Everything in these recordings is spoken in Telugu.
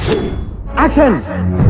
యాక్షన్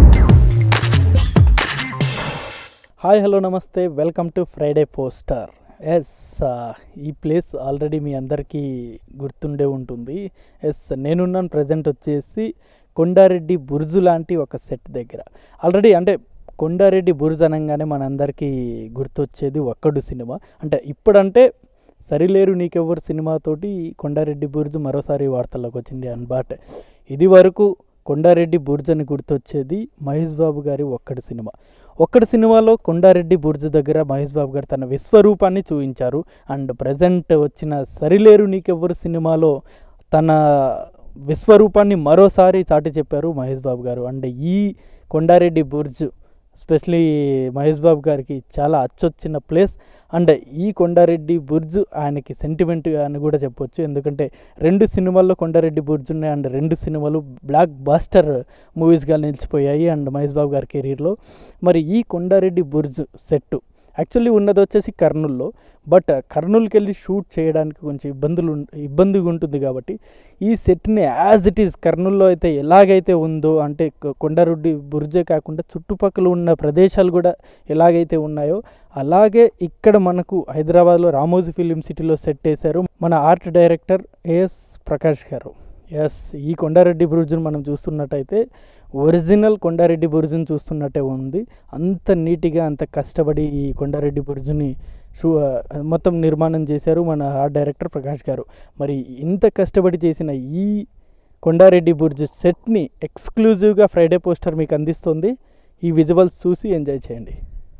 హాయ్ హలో నమస్తే welcome to Friday posters ఈ ప్లేస్ ఆల్రెడీ మీ అందరికీ గుర్తుండే ఉంటుంది ఎస్ నేనున్నాను ప్రజెంట్ వచ్చేసి కొండారెడ్డి బుర్జు లాంటి ఒక సెట్ దగ్గర ఆల్రెడీ అంటే కొండారెడ్డి బుర్జ్ అనగానే మనందరికీ గుర్తొచ్చేది ఒక్కడు సినిమా అంటే ఇప్పుడంటే సరిలేరు నీకెవ్వరు సినిమాతోటి కొండారెడ్డి బుర్జ్ మరోసారి వార్తల్లోకి వచ్చింది అన్ బట్ ఇది వరకు కొండారెడ్డి బుర్జ్ అని గుర్తొచ్చేది మహేష్ బాబు గారి ఒక్కడి సినిమా ఒక్కడి సినిమాలో కొండారెడ్డి బుర్జ్ దగ్గర మహేష్ బాబు గారు తన విశ్వరూపాన్ని చూపించారు అండ్ ప్రజెంట్ వచ్చిన సరిలేరు నీకెవ్వరు సినిమాలో తన విశ్వరూపాన్ని మరోసారి చాటి చెప్పారు మహేష్ బాబు గారు అండ్ ఈ కొండారెడ్డి బుర్జ్ ఎస్పెషలీ మహేష్ బాబు గారికి చాలా అచ్చొచ్చిన ప్లేస్ అండ్ ఈ కొండారెడ్డి బుర్జ్ ఆయనకి సెంటిమెంట్ అని కూడా చెప్పొచ్చు ఎందుకంటే రెండు సినిమాల్లో కొండారెడ్డి బుర్జ్ ఉన్నాయి అండ్ రెండు సినిమాలు బ్లాక్ బాస్టర్ మూవీస్గా నిలిచిపోయాయి అండ్ మహేష్ బాబు గారి కెరీర్లో మరి ఈ కొండారెడ్డి బుర్జ్ సెట్ యాక్చువల్లీ ఉన్నది వచ్చేసి కర్నూల్లో బట్ కర్నూలుకి వెళ్ళి షూట్ చేయడానికి కొంచెం ఇబ్బందులు ఉం- ఇబ్బందిగా ఉంటుంది కాబట్టి ఈ సెట్ని యాజ్ ఇట్ ఈస్ కర్నూల్లో అయితే ఎలాగైతే ఉందో అంటే కొ- కొండారెడ్డి బుర్జే కాకుండా చుట్టుపక్కల ఉన్న ప్రదేశాలు కూడా ఎలాగైతే ఉన్నాయో అలాగే ఇక్కడ మనకు హైదరాబాద్లో రామోజీ ఫిలిం సిటీలో సెట్ వేశారు మన ఆర్ట్ డైరెక్టర్ ఏఎస్ ప్రకాష్ గారు ఎస్ ఈ కొండారెడ్డి బురుజును మనం చూస్తున్నట్టయితే ఒరిజినల్ కొండారెడ్డి బురుజుని చూస్తున్నట్టే ఉంది అంత నీట్గా అంత కష్టపడి ఈ కొండారెడ్డి బురుజుని షూ మొత్తం నిర్మాణం చేశారు మన ఆర్ట్ డైరెక్టర్ ప్రకాష్ గారు మరి ఇంత కష్టపడి చేసిన ఈ కొండారెడ్డి బుర్జ్ సెట్ని ఎక్స్క్లూజివ్గా ఫ్రైడే పోస్టర్ మీకు అందిస్తుంది ఈ విజువల్స్ చూసి ఎంజాయ్ చేయండి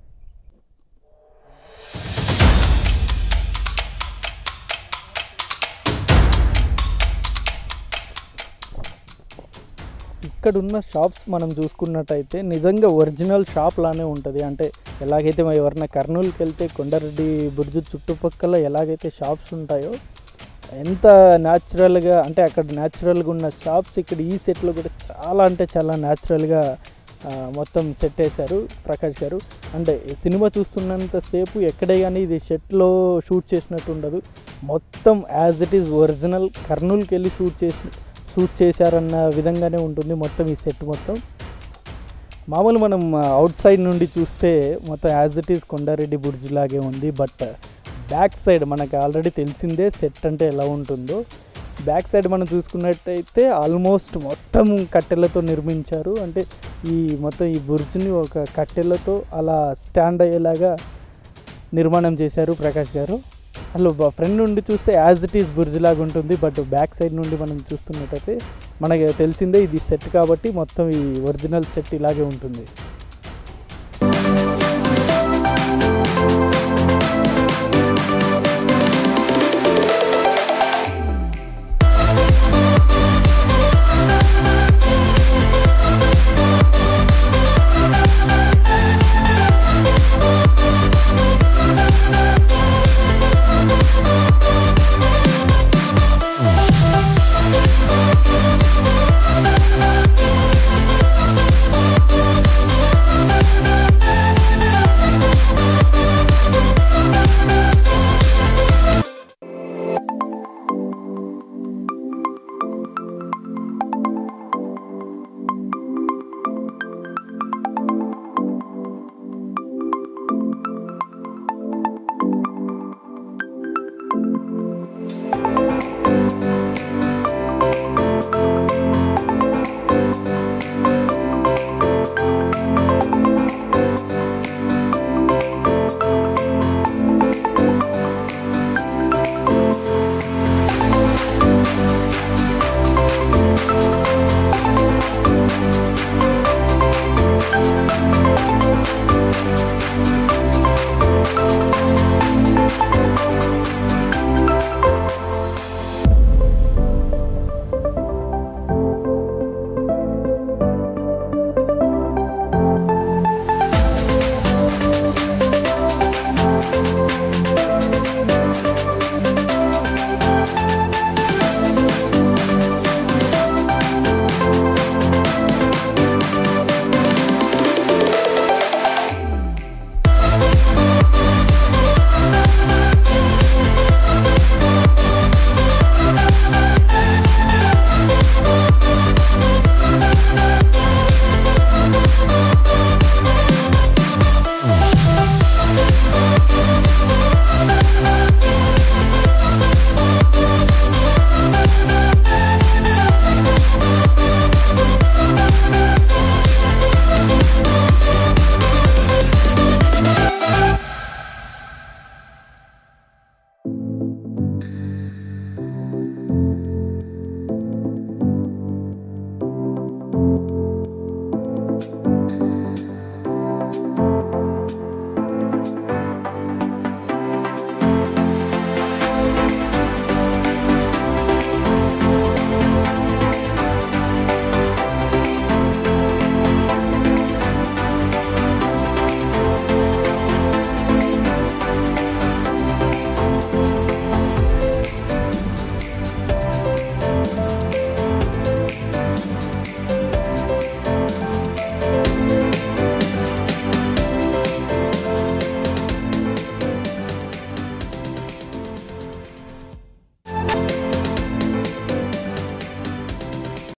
ఇక్కడ ఉన్న షాప్స్ మనం చూసుకున్నట్టయితే నిజంగా ఒరిజినల్ షాప్ లానే ఉంటుంది అంటే ఎలాగైతే మనం ఎవరైనా కర్నూలుకి వెళ్తే కొండారెడ్డి బుర్జు చుట్టుపక్కల ఎలాగైతే షాప్స్ ఉంటాయో ఎంత న్యాచురల్గా అంటే అక్కడ న్యాచురల్గా ఉన్న షాప్స్ ఇక్కడ ఈ సెట్లో కూడా చాలా అంటే చాలా న్యాచురల్గా మొత్తం సెట్ వేశారు ప్రకాష్ గారు అంటే ఈ సినిమా చూస్తున్నంతసేపు ఎక్కడే కానీ ఇది సెట్లో షూట్ చేసినట్టు ఉండదు మొత్తం యాజ్ ఇట్ ఈజ్ ఒరిజినల్ కర్నూలుకి వెళ్ళి షూట్ చేసి షూట్ చేశారన్న విధంగానే ఉంటుంది మొత్తం ఈ సెట్ మొత్తం మామూలు మనం అవుట్ సైడ్ నుండి చూస్తే మొత్తం as it is Kondareddy Burj లాగే ఉంది బట్ బ్యాక్ సైడ్ మనకు ఆల్రెడీ తెలిసిందే సెట్ అంటే ఎలా ఉంటుందో బ్యాక్ సైడ్ మనం చూసుకున్నట్టయితే ఆల్మోస్ట్ మొత్తం కట్టెలతో నిర్మించారు అంటే ఈ మొత్తం ఈ బుర్జ్ని ఒక కట్టెలతో అలా స్టాండ్ అయ్యేలాగా నిర్మాణం చేశారు ప్రకాష్ గారు అసలు ఫ్రంట్ నుండి చూస్తే యాజ్ ఇట్ ఈస్ బుర్జ్ లాగా ఉంటుంది బట్ బ్యాక్ సైడ్ నుండి మనం చూస్తున్నట్టయితే మనకి తెలిసిందే ఇది సెట్ కాబట్టి మొత్తం ఈ ఒరిజినల్ సెట్ ఇలాగే ఉంటుంది